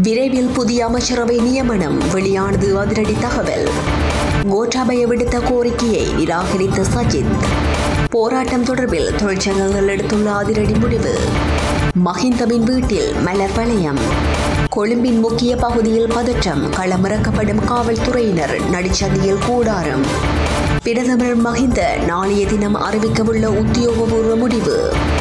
விரைவில் புதிய அமைச்சரவை நியமனம் வெளியானது அதிரடி தகவல் கோட்டாபய விடுத்த கோரிக்கையை நிராகரித்த சஜித் போராட்டம் தொடர்பில் தொழிற்சங்கங்கள் எடுத்துள்ள அதிரடி முடிவு மஹிந்தவின் வீட்டில் மலர் வளையம் கொழும்பின் முக்கிய பகுதியில் பதற்றம் களமிறக்கப்படும் காவல்துறையினர் நடிச்சந்தியில் கூடாரம் பிரதமர் மஹிந்த நாளைய தினம் அறிவிக்கவுள்ள உத்தியோகபூர்வ முடிவு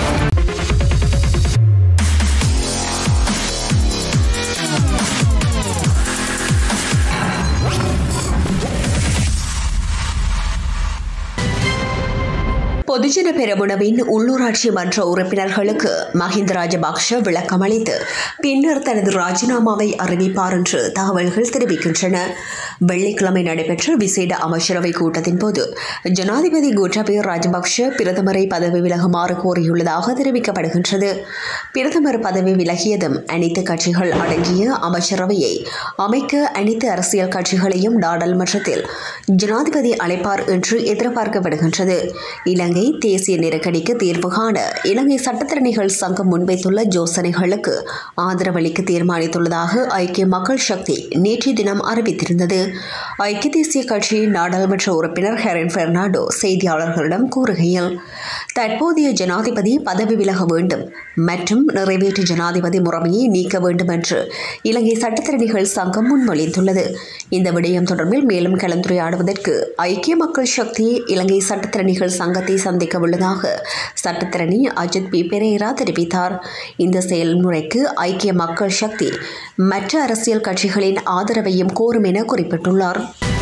பொதுஜன பெரமுனவின் உள்ளூராட்சி மன்ற உறுப்பினர்களுக்கு மஹிந்த ராஜபக்ஷ விளக்கம் அளித்து பின்னர் தனது ராஜினாமாவை அறிவிப்பார் என்று தகவல்கள் தெரிவிக்கின்றன வெள்ளிக்கிழமை நடைபெற்ற விசேட அமைச்சரவை கூட்டத்தின் போது ஜனாதிபதி கோட்டாபய ராஜபக்ஷ பிரதமரை பதவி விலகுமாறு கோரியுள்ளதாக தெரிவிக்கப்படுகின்றது பிரதமர் பதவி விலகியதும் அனைத்து கட்சிகள் அடங்கிய அமைச்சரவையை அமைக்க அனைத்து அரசியல் கட்சிகளையும் நாடாளுமன்றத்தில் ஜனாதிபதி அழைப்பார் என்று எதிர்பார்க்கப்படுகின்றது இலங்கை தேசிய நெருக்கடிக்கு தீர்வு காண இலங்கை சட்டத்திறனிகள் சங்கம் முன்வைத்துள்ள யோசனைகளுக்கு ஆதரவளிக்க தீர்மானித்துள்ளதாக ஐக்கிய மக்கள் சக்தி நேற்றைய தினம் அறிவித்திருந்தது ஐக்கிய தேசிய கட்சியின் நாடாளுமன்ற உறுப்பினர் ஹெரன் பெர்னாண்டோ செய்தியாளர்களிடம் கூறுகையில் தற்போதைய ஜனாதிபதி பதவி விலக வேண்டும் மற்றும் நிறைவேற்று ஜனாதிபதி முறைமையை நீக்க வேண்டும் என்று இலங்கை சட்டத்திறனிகள் சங்கம் முன்மொழிந்துள்ளது இந்த விடயம் தொடர்பில் மேலும் கலந்துரையாடுவதற்கு ஐக்கிய மக்கள் சக்தி இலங்கை சட்டத்திறனிகள் சங்கத்தை சந்திக்க உள்ளதாக சட்டத்திரணி அஜித் பி பெரேரா தெரிவித்தார் இந்த செயல்முறைக்கு ஐக்கிய மக்கள் சக்தி மற்ற அரசியல் கட்சிகளின் ஆதரவையும் கோரும் என குறிப்பிட்டுள்ளார்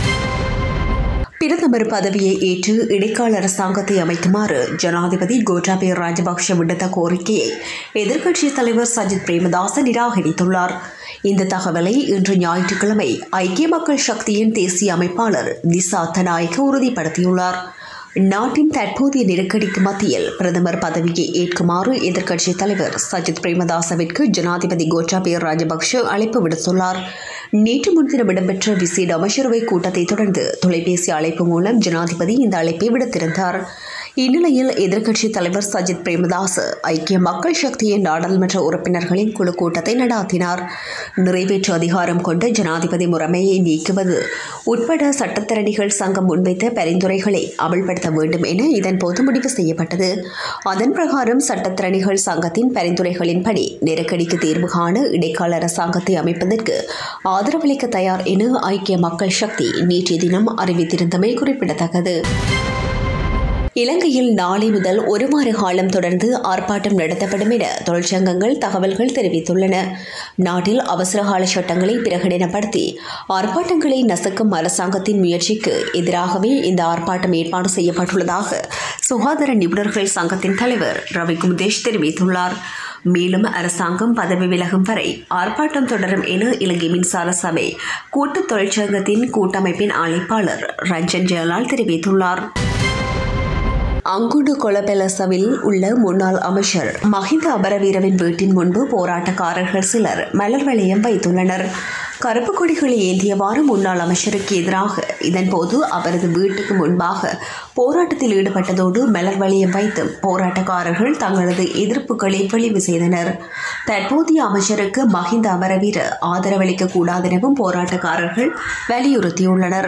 பிரதமர் பதவியை ஏற்று இடைக்கால அரசாங்கத்தை அமைக்குமாறு ஜனாதிபதி கோட்டாபய ராஜபக்ஷ விடுத்த கோரிக்கையை எதிர்க்கட்சித் தலைவர் சஜித் பிரேமதாச நிராகரித்துள்ளார் இந்த தகவலை இன்று ஞாயிற்றுக்கிழமை ஐக்கிய மக்கள் சக்தியின் தேசிய அமைப்பாளர் திசா தநாயக்க உறுதிப்படுத்தியுள்ளார் நாட்டின் தற்போதைய நெருக்கடிக்கு மத்தியில் பிரதமர் பதவியை ஏற்குமாறு எதிர்க்கட்சித் தலைவர் சஜித் பிரேமதாசவிற்கு ஜனாதிபதி கோட்டாபய ராஜபக்ஷ அழைப்பு விடுத்துள்ளார் நேற்று முன்தினம் இடம்பெற்ற விசேட அமைச்சரவை கூட்டத்தை தொடர்ந்து தொலைபேசி அழைப்பு மூலம் ஜனாதிபதி இந்த அழைப்பை விடுத்திருந்தார் இந்நிலையில் எதிர்க்கட்சித் தலைவர் சஜித் பிரேமதாஸ் ஐக்கிய மக்கள் சக்தியின் நாடாளுமன்ற உறுப்பினர்களின் குழு கூட்டத்தை நடாத்தினார் நிறைவேற்று அதிகாரம் கொண்ட ஜனாதிபதி முறைமையை நீக்குவது உட்பட சட்டத்திறனிகள் சங்கம் முன்வைத்த பரிந்துரைகளை அமல்படுத்த வேண்டும் என இதன்போது முடிவு செய்யப்பட்டது அதன் பிரகாரம் சட்டத்திறனிகள் சங்கத்தின் பரிந்துரைகளின்படி நெருக்கடிக்கு தீர்வு காண இடைக்கால அரசாங்கத்தை அமைப்பதற்கு ஆதரவளிக்க தயார் என ஐக்கிய மக்கள் சக்தி நேற்றைய தினம் அறிவித்திருந்தமை குறிப்பிடத்தக்கது இலங்கையில் நாளை முதல் ஒரு வார காலம் தொடர்ந்து ஆர்ப்பாட்டம் நடத்தப்படும் என தொழிற்சங்கங்கள் தகவல்கள் தெரிவித்துள்ளன நாட்டில் அவசரகால சட்டங்களை பிரகடனப்படுத்தி ஆர்ப்பாட்டங்களை நசுக்கும் அரசாங்கத்தின் முயற்சிக்கு எதிராகவே இந்த ஆர்ப்பாட்டம் ஏற்பாடு செய்யப்பட்டுள்ளதாக சுகாதார நிபுணர்கள் சங்கத்தின் தலைவர் ரவி குமுதேஷ் தெரிவித்துள்ளார் மேலும் அரசாங்கம் பதவி விலகும் வரை ஆர்ப்பாட்டம் தொடரும் என இலங்கை மின்சார சபை கூட்டு தொழிற்சங்கத்தின் கூட்டமைப்பின் அழைப்பாளர் ரஞ்சன் ஜெயலால் தெரிவித்துள்ளார் அங்குண்டு கொலபெலசவில் உள்ள முன்னாள் அமைச்சர் மஹிந்த அபரவீரவின் வீட்டின் முன்பு போராட்டக்காரர்கள் சிலர் மலர் வளையம் வைத்துள்ளனர் கருப்பு கொடிகளை ஏந்தியவாறு முன்னாள் அமைச்சருக்கு எதிராக இதன்போது அவரது வீட்டுக்கு முன்பாக போராட்டத்தில் ஈடுபட்டதோடு மலர் வளையம் வைத்தும் போராட்டக்காரர்கள் தங்களது எதிர்ப்புகளை வெளிவு செய்தனர் தற்போதைய அமைச்சருக்கு மஹிந்த அமரவீர ஆதரவளிக்க கூடாதெனவும் போராட்டக்காரர்கள் வலியுறுத்தியுள்ளனர்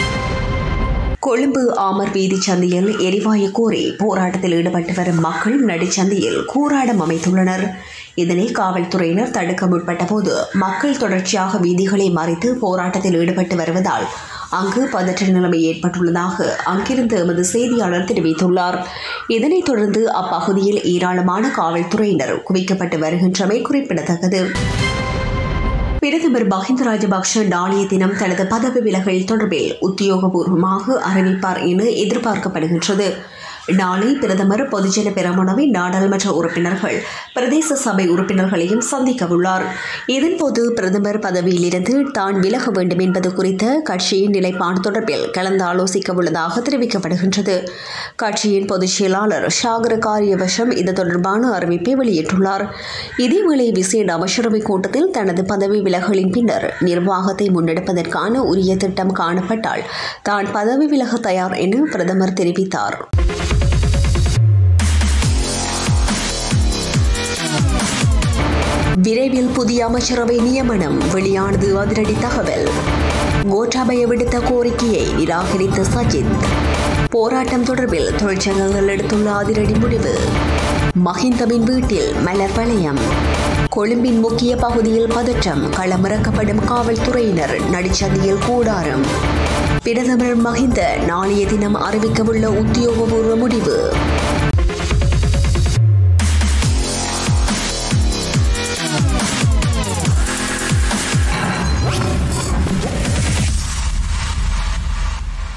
கொழும்பு ஆமர் வீதி சந்தையில் எரிவாயு கோரி போராட்டத்தில் ஈடுபட்டு வரும் மக்கள் நடிச்சந்தையில் கூறாடம் அமைத்துள்ளனர் இதனை காவல்துறையினர் தடுக்க முற்பட்ட போது மக்கள் தொடர்ச்சியாக வீதிகளை மறைத்து போராட்டத்தில் ஈடுபட்டு வருவதால் அங்கு பதற்ற நிலைமை ஏற்பட்டுள்ளதாக அங்கிருந்து எமது செய்தியாளர் தெரிவித்துள்ளார் இதனைத் தொடர்ந்து அப்பகுதியில் ஏராளமான காவல்துறையினர் குவிக்கப்பட்டு வருகின்றமை குறிப்பிடத்தக்கது பிரதமர் மஹிந்த ராஜபக்ஷ நாளைய தினம் தனது பதவி விலகல் தொடர்பில் உத்தியோகபூர்வமாக அறிவிப்பார் என எதிர்பார்க்கப்படுகின்றது நாளை பிரதமர் பொதுஜன பெரமுனவின் நாடாளுமன்ற உறுப்பினர்கள் பிரதேச சபை உறுப்பினர்களையும் சந்திக்க உள்ளார் இதன்போது பிரதமர் பதவியிலிருந்து தான் விலக வேண்டும் என்பது குறித்த கட்சியின் நிலைப்பாடு தொடர்பில் கலந்து ஆலோசிக்க உள்ளதாக தெரிவிக்கப்படுகின்றது கட்சியின் பொதுச் செயலாளர் ஷாகர காரியவசம் இது தொடர்பான அறிவிப்பை வெளியிட்டுள்ளார் இதேவேளை விசேட அமைச்சரவை கூட்டத்தில் தனது பதவி விலகலின் பின்னர் நிர்வாகத்தை முன்னெடுப்பதற்கான உரிய திட்டம் காணப்பட்டால் தான் பதவி விலக தயார் என பிரதமர் தெரிவித்தார் விரைவில் புதிய அமைச்சரவை நியமனம் வெளியானது அதிரடி தகவல் கோட்டாபய விடுத்த கோரிக்கையை நிராகரித்த சஜித் போராட்டம் தொடர்பில் தொழிற்சங்கங்கள் எடுத்துள்ள அதிரடி முடிவு மஹிந்தவின் வீட்டில் மலர் வளையம் கொழும்பின் முக்கிய பகுதியில் பதற்றம் களமிறக்கப்படும் காவல்துறையினர் நடிச்சதியில் கூடாரம் பிரதமர் மஹிந்த நாளைய தினம் அறிவிக்கவுள்ள உத்தியோகபூர்வ முடிவு